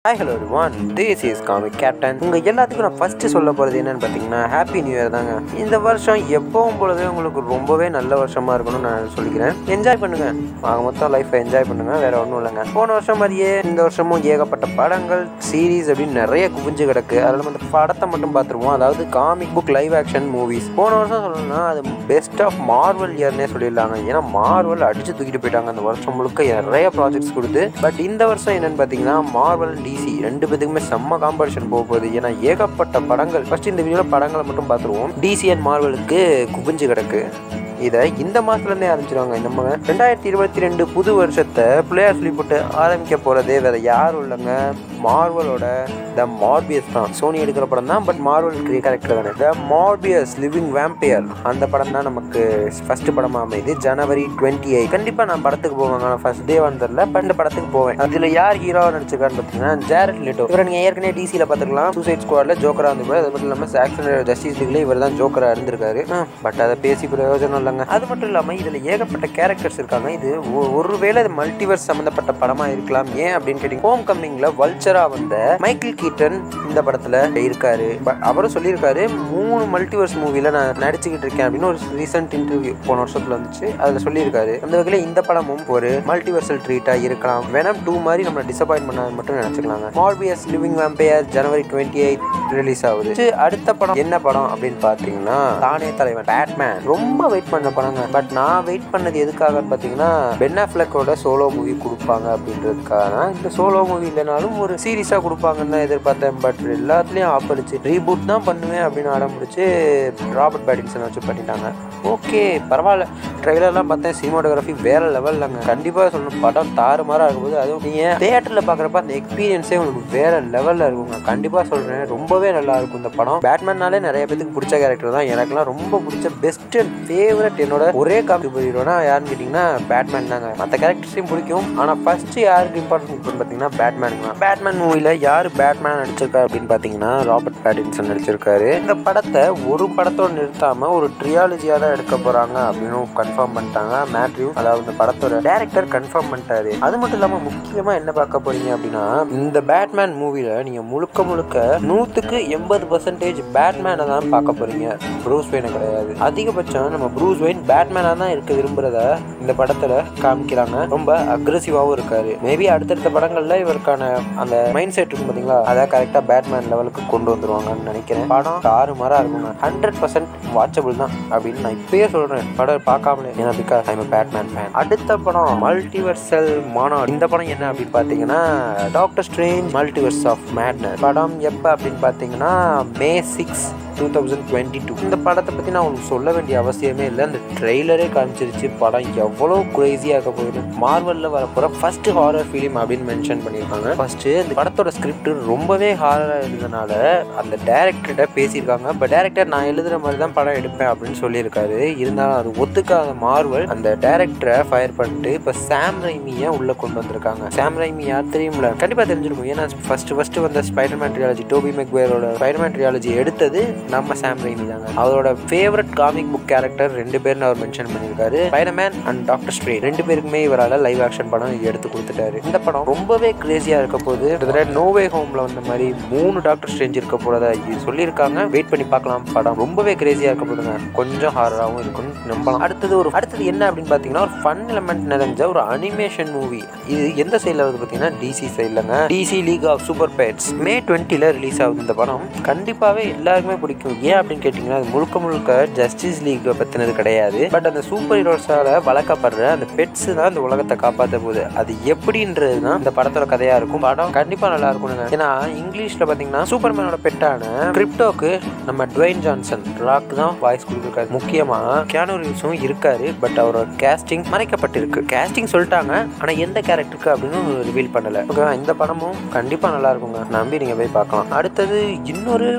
hi hello one this is Comic Captain உங்கள் எல்லாத்துக்கும் நான் ஃபஸ்ட்டு சொல்ல போகிறது என்னன்னு பார்த்தீங்கன்னா ஹாப்பி நியூ இயர் தாங்க இந்த வருஷம் எப்பவும் பொழுதே உங்களுக்கு ரொம்பவே நல்ல வருஷமாக இருக்கணும்னு நான் சொல்லிக்கிறேன் என்ஜாய் பண்ணுங்க ஆக மொத்தம் லைஃப்பை என்ஜாய் பண்ணுங்க வேற ஒன்றும் இல்லைங்க போன வருஷம் மாதிரியே இந்த வருஷமும் ஏகப்பட்ட படங்கள் சீரீஸ் அப்படின்னு நிறைய குவிஞ்சு கிடக்கு அதில் நம்ம அந்த படத்தை மட்டும் பார்த்துருவோம் அதாவது comic book live action movies போன வருஷம் சொல்லணும்னா அது பெஸ்ட் ஆஃப் மார்வல் இயர்னே சொல்லிடலாங்க ஏன்னா மார்வல் அடிச்சு தூக்கிட்டு போயிட்டாங்க அந்த வருஷம் முழுக்க நிறைய ப்ராஜெக்ட்ஸ் கொடுத்து பட் இந்த வருஷம் என்னன்னு பார்த்தீங்கன்னா மார்வல் டிசி ரெண்டு பேத்துக்குமே செம்ம காம்படிஷன் போக போகுது ஏன்னா ஏகப்பட்ட படங்கள் ஃபர்ஸ்ட் இந்த வீடியோவில் படங்களை மட்டும் பார்த்துருவோம் டிசி அண்ட் மார்வலுக்கு குவிஞ்சு கிடக்கு இதை இந்த மாதத்துலேருந்தே ஆரம்பிச்சிருவாங்க இந்த ம- ரெண்டாயிரத்தி இருபத்தி ரெண்டு புது வருஷத்தை பிள்ளையார் சொல்லி போட்டு ஆரம்பிக்க போகிறதே வேற யாரும் இல்லைங்க மார்வலோட த மார்பியஸ் தான் சோனி எடுக்கிற படம் தான் பட் மார்வல் கேரக்டர் தானே த மார்பியஸ் லிவிங் வேம்பியர் அந்த படம் தான் நமக்கு ஃபர்ஸ்ட் படமாக அமைது ஜனவரி டுவெண்ட்டி எயிட் கண்டிப்பாக நான் படத்துக்கு போவேங்க நான் ஃபர்ஸ்ட் டே வந்ததில்ல பட் இந்த படத்துக்கு போவேன் அதில் யார் ஹீரோவாக நடிச்சிருக்கான்னு பார்த்தீங்கன்னா ஜேரட் லிட்டோ இவரை நீங்கள் ஏற்கனவே டிசியில் பார்த்துக்கலாம் சூசைட் ஸ்குவாடில் ஜோக்கராக இருந்திருப்பாரு அது மட்டும் இல்லாமல் சாக்சன் ஜஸ்டிஸ் லீக்ல இவர் தான் ஜோக்கராக இருந்திருக்காரு பட் அதை பேசி பிரயோஜனம் இல்லைங்க அது மட்டும் இல்லாமல் இதில் ஏகப்பட்ட கேரக்டர்ஸ் இருக்காங்க இது ஒ- ஒருவேளை இது மல்டிவர்ஸ் சம்மந்தப்பட்ட படமாக இருக்கலாம் ஏன் அப்படின்னு கேட்டீங்க ஹோம் கம்மிங்கில் வல்ச்சராக வந்த மைக்கேல் கீட்டன் இந்த படத்தில் இருக்காரு But அவரும் சொல்லியிருக்காரு மூணு மல்டிவர்ஸ் மூவியில் நான் நடிச்சுக்கிட்டு இருக்கேன் அப்படின்னு ஒரு ரீசெண்ட் இன்டர்வியூ போன வருஷத்தில் வந்துச்சு அதில் சொல்லியிருக்காரு அந்த வகையில் இந்த படமும் ஒரு மல்டிவர்சல் ட்ரீட்டாக இருக்கலாம் வேணாம் டூ மாதிரி நம்ம டிசப்பாயின்ட் பண்ணாது மட்டும் நினச்சிக்கலாங்க Morbius living vampire January twenty eight release ஆகுது அடுத்து அடுத்த படம் என்ன படம் அப்படின்னு பார்த்தீங்கன்னா தானே தலைவன் பேட்மேன் ரொம்ப வெயிட் பண்ண படங்க பட் நான் வெயிட் பண்ணது எதுக்காகன்னு பார்த்தீங்கன்னா பென் அஃப்லக்கோட சோலோ மூவி கொடுப்பாங்க அப்படின்றதுக்காக தான் இந்த சோலோ மூவி இல்லைனாலும் ஒரு சீரியஸாக கொடுப்பாங்கன்னு தான் எதிர்பார்த்தேன் பட் எல்லாத்துலேயும் ஆஃப் அடிச்சு ரீபூட் தான் பண்ணுவேன் அப்படின்னு ஆடம் முடிச்சு ராபர்ட் பேட்டின்சன் வச்சு பண்ணிட்டாங்க ஓகே பரவாயில்ல ட்ரெய்லர்லாம் பார்த்தேன் சினிமாட்டோகிராஃபி வேற லெவல்லங்க கண்டிப்பாக சொல்லணும் படம் தாறுமாறாக இருக்கும்போது அதுவும் நீங்கள் தேட்டரில் பார்க்குறப்ப அந்த எக்ஸ்பீரியன்ஸே உங்களுக்கு வேற லெவலில் இருக்குங்க கண்டிப்பாக சொல்கிறேன் ரொம்பவே நல்லா இருக்கும் இந்த படம் பேட்மேன்னாலே நிறைய பேத்துக்கு பிடிச்ச கேரக்டர் தான் எனக்குலாம் ரொம்ப பிடிச்ச பெஸ்ட் அண்ட் ஃபேவரட் என்னோட ஒரே காமிக் ஹீரோனா யாருன்னு கேட்டிங்கன்னா பேட்மேன் தாங்க மற்ற கேரக்டர்ஸையும் பிடிக்கும் ஆனால் ஃபர்ஸ்ட் யாருக்கு இம்பார்ட்டன்ஸ் கொடுப்பேன்னு பார்த்தீங்கன்னா பேட்மேனுக்கு தான் பேட்மேன் மூவியில் யார் பேட்மேன் நடிச்சிருக்கா அப்படின்னு பார்த்தீங்கன்னா ராபர்ட் பேட்டின்சன் நடிச்சிருக்காரு இந்த படத்தை ஒரு படத்தோட நிறுத்தாம ஒரு ட்ரியாலஜியாக தான் எடுக்க போறாங்க அப்படின்னு கன்ஃபார்ம் பண்ணிட்டாங்க மேட்ரியூ அதாவது இந்த படத்தோட டேரக்டர் கன்ஃபார்ம் பண்ணிட்டாரு அது மட்டும் இல்லாமல் முக்கியமாக என்ன பார்க்க போறீங்க அப்படின்னா இந்த பேட்மேன் மூவியில் நீங்கள் முழுக்க முழுக்க நூற்றுக்கு எண்பது பர்சன்டேஜ் பேட்மேனை தான் பார்க்க போறீங்க ப்ரூஸ் வெயினை கிடையாது அதிகபட்சம் நம்ம ப்ரூஸ் வெயின் பேட்மேனாக தான் இருக்க விரும்புறத இந்த படத்தில் காமிக்கிறாங்க ரொம்ப அக்ரெசிவாகவும் இருக்காரு மேபி அடுத்தடுத்த படங்களில் இவருக்கான அந்த மைண்ட் செட் இருக்கும் பார்த்தீங்களா அதை கரெக்டாக பேட்மேன் லெவலுக்கு கொண்டு வந்துருவாங்கன்னு நினைக்கிறேன் படம் ஆறு மரம் இருக்குங்க ஹண்ட்ரட் பர்சன்ட் வாட்சபிள் தான் அப்படின்னு நான் இப்பயே சொல்கிறேன் படம் பார்க்காமலே ஏன்னா பிகாஸ் ஐம் பேட்மேன் ஃபேன் அடுத்த படம் மல்டிவர்சல் மாநாடு இந்த படம் என்ன அப்படின்னு பார்த்தீங்கன்னா doctor strange multiverse of madness படம் எப்போ அப்படின்னு பார்த்தீங்கன்னா May six two thousand twenty two இந்த படத்தை பற்றி நான் உங்களுக்கு சொல்ல வேண்டிய அவசியமே இல்லை அந்த ட்ரெய்லரே காமிச்சிருச்சு படம் எவ்வளோ க்ரேஸியாக இருக்க போகுது மார்வலில் வரப்போகிற ஃபர்ஸ்ட் ஹாரர் ஃபிலிம் அப்படின்னு மென்ஷன் பண்ணியிருக்காங்க ஃபர்ஸ்ட்டு இந்த படத்தோட ஸ்கிரிப்ட் ரொம்பவே ஹாரராக இருந்ததுனால அந்த டேரக்டர்கிட்ட பேசியிருக்காங்க பட் டேரக்டர் நான் எழுதுகிற மாதிரி தான் படம் எடுப்பேன் அப்படின்னு சொல்லியிருக்காரு இருந்தாலும் அது ஒத்துக்காத மார்வல் அந்த டேரக்டரை ஃபயர் பண்ணிட்டு இப்போ சாம் ரைமியை உள்ளே கொண்டு வந்திருக்காங்க சாம் ரைமி யார் தெரியும்ல கண்டிப்பாக தெரிஞ்சிருக்கும் ஏன்னா ஃபர்ஸ்ட் ஃபர்ஸ்ட் வந்த ஸ்பைடர்மேன் ட்ரியாலஜி டோபி மெக்வேரோட ஸ்பைடர்மேன் ட்ரியாலஜி எடுத்தது நம்ம சாம் ரைமி தாங்க அவரோட ஃபேவரட் காமிக் புக் கேரக்டர் ரெண்டு பேர்னு அவர் மென்ஷன் பண்ணியிருக்காரு ஸ்பைடர்மேன் அண்ட் டாக்டர் ஸ்ட்ரே ரெண்டு பேருக்குமே இவரால் லைவ் ஆக்ஷன் படம் எடுத்து கொடுத்துட்டாரு இந்த படம் ரொம்பவே கிரேசியாக இருக்க போது கிட்டத்தட்ட நோவே ஹோம்ல வந்த மாதிரி மூணு டாக்டர் ஸ்ட்ரேஞ்ச் இருக்க போறதா இது சொல்லியிருக்காங்க வெயிட் பண்ணி பார்க்கலாம் படம் ரொம்பவே கிரேசியாக இருக்க போதுங்க கொஞ்சம் ஹாரராகவும் இருக்கும்னு நம்பலாம் அடுத்தது ஒரு அடுத்தது என்ன அப்படின்னு பார்த்தீங்கன்னா ஒரு ஃபன் எலமெண்ட் நிறைஞ்ச ஒரு அனிமேஷன் மூவி இது எந்த சைடில் வருது பார்த்தீங்கன்னா டிசி சைட்லங்க DC league of super pets May டுவெண்ட்டியில் ரிலீஸ் ஆகுது இந்த படம் கண்டிப்பாகவே எல்லாருக்குமே பிடிக்கும் ஏன் அப்படின்னு கேட்டிங்கன்னா அது முழுக்க முழுக்க ஜஸ்டிஸ் லீக் பற்றினது கிடையாது பட் அந்த சூப்பர் ஹீரோஸால் வளர்க்கப்படுற அந்த பெட்ஸ் தான் இந்த உலகத்தை காப்பாற்ற போகுது அது எப்படின்றது தான் இந்த படத்தோட கதையாக இருக்கும் படம் கண்டிப்பாக நல்லா இருக்கும்னுங்க ஏன்னா இங்கிலீஷில் பார்த்தீங்கன்னா சூப்பர்மேனோட பெட்டான கிரிப்டோக்கு நம்ம டுவைன் ஜான்சன் ராக் தான் வாய்ஸ் கொடுத்துருக்காரு முக்கியமாக கியானோ ரீவ்ஸும் இருக்காரு பட் அவரோட கேஸ்டிங் மறைக்கப்பட்டிருக்கு கேஸ்டிங் சொல்லிட்டாங்க ஆனால் எந்த கேரக்டருக்கு அப்படின்னு ரிவீல் பண்ணல ஓகேவா இந்த படமும் கண்டிப்பாக நல்லா இருக்குங்க நம்பி நீங்கள் போய் பார்க்கலாம் அடுத்தது இன்னொரு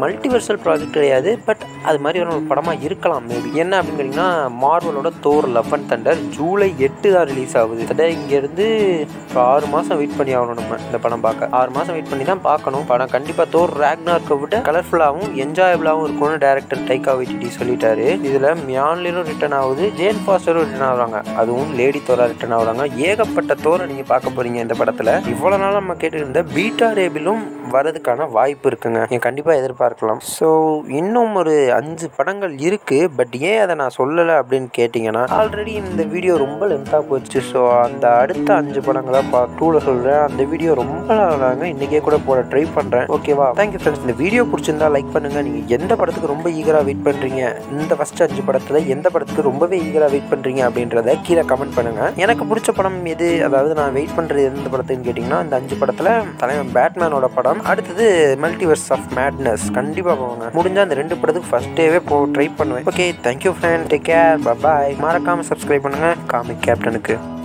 மல்டிவர்சல் ப்ராஜெக்ட் கிடையாது பட் அது மாதிரி ஒரு படமாக இருக்கலாம் மேபி என்ன அப்படின்னு கேட்டிங்கன்னா மார்வலோட Thor love and thunder July எட்டு தான் ரிலீஸ் ஆகுது கிட்டத்தட்ட இங்கேருந்து ஒரு ஆறு மாதம் வெயிட் பண்ணி ஆகணும் நம்ம இந்த படம் பார்க்க ஆறு மாதம் வெயிட் பண்ணி தான் பார்க்கணும் படம் கண்டிப்பாக தோர் ரேக்னார்க்கை விட கலர்ஃபுல்லாகவும் என்ஜாயபிளாகவும் இருக்கும்னு டேரக்டர் டைகா வைட்டி சொல்லிட்டாரு இதில் மியான்லிலும் ரிட்டர்ன் ஆகுது ஜேன் ஃபாஸ்டரும் ரிட்டர்ன் ஆகுறாங்க அதுவும் லேடி தோரா ரிட்டர்ன் ஆகுறாங்க ஏகப்பட்ட தோரை நீங்கள் பார்க்க போகிறீங்க இந்த படத்தில் இவ்வளோ நாள் நம்ம கேட்டுருந்த பீட்டா ரேபிலும் வரதுக்கான வாய்ப்பு இருக்குங்க நீங்கள் கண்டிப்பாக எதிர்பார்க்கலாம் ஸோ இன்னும் ஒரு அஞ்சு படங்கள் இருக்குது பட் ஏன் அதை நான் சொல்லலை அப்படின்னு கேட்டிங்கன்னா ஆல்ரெடி இந்த வீடியோ ரொம்ப லென்த்தாக போச்சு ஸோ அந்த அடுத்த அஞ்சு படங்களை பார்ட் டூவில் சொல்கிறேன் அந்த வீடியோ ரொம்ப நாளாங்க இன்றைக்கே கூட போட ட்ரை பண்ணுறேன் ஓகேவா தேங்க்யூ ஃப்ரெண்ட்ஸ் இந்த வீடியோ பிடிச்சிருந்தா லைக் பண்ணுங்கள் நீங்கள் எந்த படத்துக்கு ரொம்ப ஈகராக வெயிட் பண்ணுறீங்க இந்த ஃபஸ்ட் அஞ்சு படத்தில் எந்த படத்துக்கு ரொம்பவே ஈகராக வெயிட் பண்ணுறீங்க அப்படின்றத கீழே கமெண்ட் பண்ணுங்கள் எனக்கு பிடிச்ச படம் எது அதாவது நான் வெயிட் பண்ணுறது எந்த படத்துன்னு கேட்டிங்கன்னா இந்த அஞ்சு படத்தில் தலைவன் பேட்மேனோட படம் அடுத்தது மல்டிவர்ஸ் ஆஃப் மேட்னஸ் கண்டிப்பாக போவாங்க முடிஞ்சால் அந்த ரெண்டு படத்துக்கு ஃபஸ்ட் டேவே போ ட்ரை பண்ணுவேன் okay thank you friend take care bye மறக்காமல் சப்ஸ்கிரைப் பண்ணுங்கள் காமிக் கேப்டனுக்கு